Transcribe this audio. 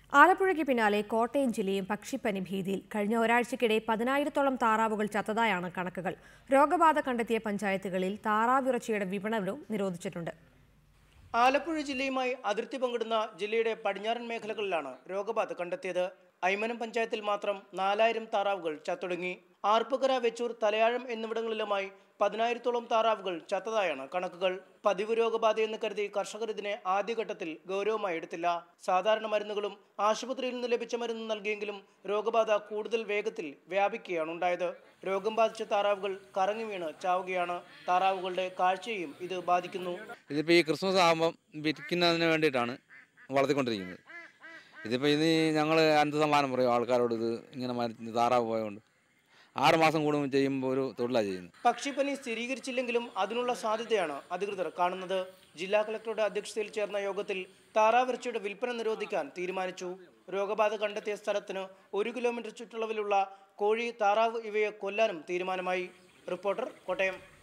ആലപ്പുഴയ്ക്ക് പിന്നാലെ കോട്ടയം ജില്ലയും പക്ഷിപ്പനി ഭീതിയിൽ കഴിഞ്ഞ ഒരാഴ്ചക്കിടെ പതിനായിരത്തോളം താറാവുകൾ ചത്തതായാണ് കണക്കുകൾ രോഗബാധ കണ്ടെത്തിയ പഞ്ചായത്തുകളിൽ താറാവിറച്ചിയുടെ വിപണനവും നിരോധിച്ചിട്ടുണ്ട് ആലപ്പുഴ ജില്ലയുമായി അതിർത്തി പങ്കിടുന്ന ജില്ലയുടെ പടിഞ്ഞാറൻ മേഖലകളിലാണ് രോഗബാധ കണ്ടെത്തിയത് ഐമനം പഞ്ചായത്തിൽ മാത്രം നാലായിരം താറാവുകൾ ചത്തൊടുങ്ങി ആർപ്പുകര വെച്ചൂർ തലയാഴം എന്നിവിടങ്ങളിലുമായി പതിനായിരത്തോളം താറാവുകൾ ചത്തതായാണ് കണക്കുകൾ പതിവ് രോഗബാധയെന്ന് കരുതി കർഷകർ ഇതിനെ ആദ്യഘട്ടത്തിൽ ഗൗരവമായി എടുത്തില്ല സാധാരണ മരുന്നുകളും ആശുപത്രിയിൽ നിന്ന് ലഭിച്ച മരുന്ന് നൽകിയെങ്കിലും രോഗബാധ കൂടുതൽ വേഗത്തിൽ വ്യാപിക്കുകയാണ് ഉണ്ടായത് രോഗം ബാധിച്ച താറാവുകൾ കറങ്ങി വീണ് ചാവുകയാണ് താറാവുകളുടെ കാഴ്ചയെയും ഇത് ബാധിക്കുന്നു ഇതിപ്പോൾ ഈ ക്രിസ്മസ് ആകുമ്പം വിൽക്കുന്നതിന് വേണ്ടിയിട്ടാണ് വളർത്തിക്കൊണ്ടിരിക്കുന്നത് ഇതിപ്പോൾ ഇനി ഞങ്ങൾ എന്ത് സമ്മാനം പറയും ആൾക്കാരോട് ഇത് ഇങ്ങനെ മര- താറാവ് പോയതുകൊണ്ട് ആറ് മാസം കൂടുമ്പോൾ ചെയ്യുമ്പോൾ ഒരു തൊഴിലാണ് ചെയ്യുന്നത് പക്ഷിപ്പനി സ്ഥിരീകരിച്ചില്ലെങ്കിലും അതിനുള്ള സാധ്യതയാണ് അധികൃതർ കാണുന്നത് ജില്ലാ കളക്ടറുടെ അധ്യക്ഷതയിൽ ചേർന്ന യോഗത്തിൽ താറാവിറച്ചിയുടെ വിൽപ്പന നിരോധിക്കാൻ തീരുമാനിച്ചു രോഗബാധ കണ്ടെത്തിയ സ്ഥലത്തിന് ഒരു കിലോമീറ്റർ ചുറ്റളവിലുള്ള കോഴി താറാവ് ഇവയെ കൊല്ലാനും തീരുമാനമായി റിപ്പോർട്ടർ കോട്ടയം